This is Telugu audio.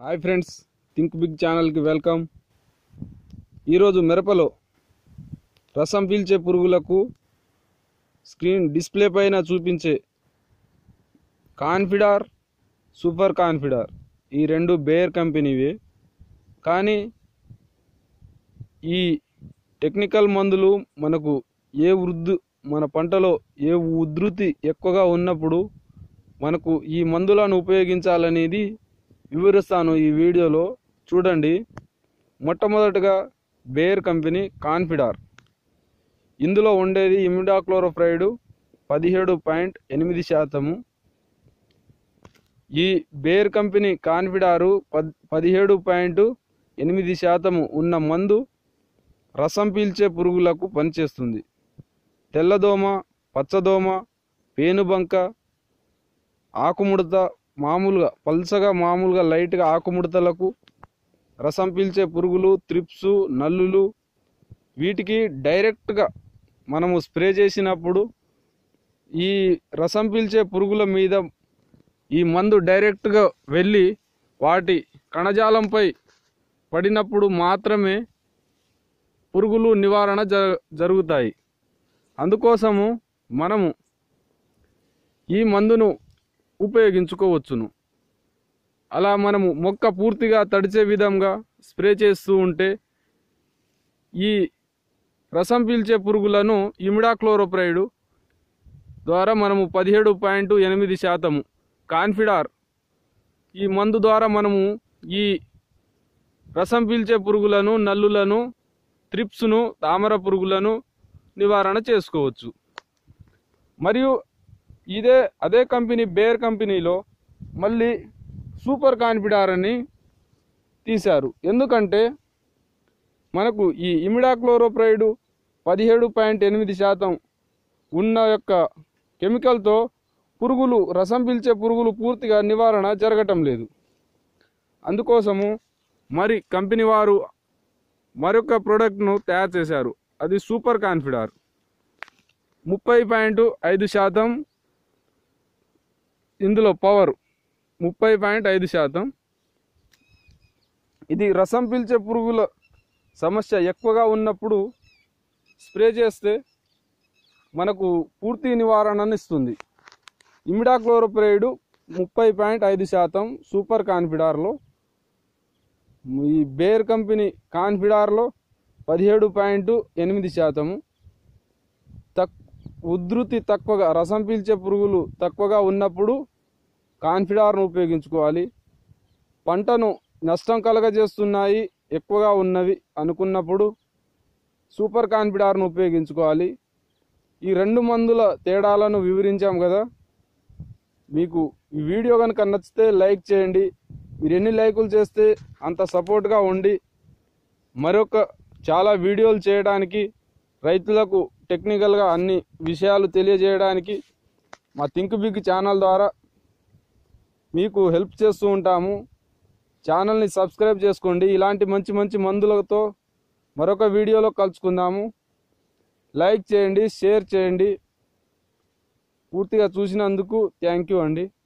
హాయ్ ఫ్రెండ్స్ థింక్ బిగ్ ఛానల్కి వెల్కమ్ ఈరోజు మిరపలో రసం పీల్చే పురుగులకు స్క్రీన్ డిస్ప్లే పైన చూపించే కాన్ఫిడార్ సూపర్ కాన్ఫిడార్ ఈ రెండు బేర్ కంపెనీవే కానీ ఈ టెక్నికల్ మందులు మనకు ఏ వృద్ధు మన పంటలో ఏ ఉధృతి ఎక్కువగా ఉన్నప్పుడు మనకు ఈ మందులను ఉపయోగించాలనేది వివరిస్తాను ఈ వీడియోలో చూడండి మొట్టమొదటగా బేర్ కంపెనీ కాన్ఫిడార్ ఇందులో ఉండేది ఇమిడాక్లోరోఫ్రైడ్ పదిహేడు పాయింట్ ఎనిమిది శాతము ఈ బేర్ కంపెనీ కాన్ఫిడారు పద్ పదిహేడు పాయింట్ ఎనిమిది శాతము ఉన్న మందు రసం పీల్చే పురుగులకు పనిచేస్తుంది తెల్లదోమ పచ్చదోమ పేనుబంక ఆకుముడత మామూలుగా పల్చగా మామూలుగా లైట్గా ఆకుముడతలకు రసం పీల్చే పురుగులు త్రిప్స్ నల్లులు వీటికి డైరెక్ట్గా మనము స్ప్రే చేసినప్పుడు ఈ రసం పీల్చే పురుగుల మీద ఈ మందు డైరెక్ట్గా వెళ్ళి వాటి కణజాలంపై పడినప్పుడు మాత్రమే పురుగులు నివారణ జ జరుగుతాయి అందుకోసము మనము ఈ మందును ఉపయోగించుకోవచ్చును అలా మనము మొక్క పూర్తిగా తడిచే విధంగా స్ప్రే చేస్తూ ఉంటే ఈ రసం పీల్చే పురుగులను ఇమిడాక్లోరోప్రైడ్ ద్వారా మనము పదిహేడు పాయింట్ ఎనిమిది శాతము కాన్ఫిడార్ ఈ మందు ద్వారా మనము ఈ రసం పీల్చే పురుగులను నల్లులను త్రిప్స్ను తామర పురుగులను నివారణ చేసుకోవచ్చు మరియు ఇదే అదే కంపెనీ బేర్ కంపెనీలో మళ్ళీ సూపర్ కాన్ఫిడార్ అని తీశారు ఎందుకంటే మనకు ఈ ఇమిడాక్లోరోప్రైడ్ పదిహేడు పాయింట్ ఎనిమిది శాతం ఉన్న యొక్క కెమికల్తో పురుగులు రసం పీల్చే పురుగులు పూర్తిగా నివారణ జరగటం లేదు అందుకోసము మరి కంపెనీ వారు మరొక ప్రోడక్ట్ను తయారు చేశారు అది సూపర్ కాన్ఫిడార్ ముప్పై పాయింట్ ఐదు శాతం ఇందులో పవర్ ముప్పై పాయింట్ ఐదు శాతం ఇది రసం పీల్చే పురుగుల సమస్య ఎక్కువగా ఉన్నప్పుడు స్ప్రే చేస్తే మనకు పూర్తి నివారణను ఇస్తుంది ఇమిడాక్లోరోప్రైడ్ ముప్పై పాయింట్ ఐదు శాతం సూపర్ కాన్ఫిడార్లో ఈ బేర్ కంపెనీ కాన్ఫిడార్లో పదిహేడు పాయింట్ ఎనిమిది శాతము తక్ ఉధృతి తక్కువగా రసం పీల్చే పురుగులు తక్కువగా ఉన్నప్పుడు కాన్ఫిడార్ను ఉపయోగించుకోవాలి పంటను నష్టం కలగజేస్తున్నాయి ఎక్కువగా ఉన్నవి అనుకున్నప్పుడు సూపర్ కాన్ఫిడార్ను ఉపయోగించుకోవాలి ఈ రెండు మందుల తేడాలను వివరించాం కదా మీకు ఈ వీడియో కనుక నచ్చితే లైక్ చేయండి మీరు ఎన్ని లైకులు చేస్తే అంత సపోర్ట్గా ఉండి మరొక చాలా వీడియోలు చేయడానికి రైతులకు టెక్నికల్గా అన్ని విషయాలు తెలియజేయడానికి మా థింక్ బిగ్ ఛానల్ ద్వారా మీకు హెల్ప్ చేస్తూ ఉంటాము ఛానల్ని సబ్స్క్రైబ్ చేసుకోండి ఇలాంటి మంచి మంచి మందులతో మరొక వీడియోలో కలుసుకుందాము లైక్ చేయండి షేర్ చేయండి పూర్తిగా చూసినందుకు థ్యాంక్ యూ అండి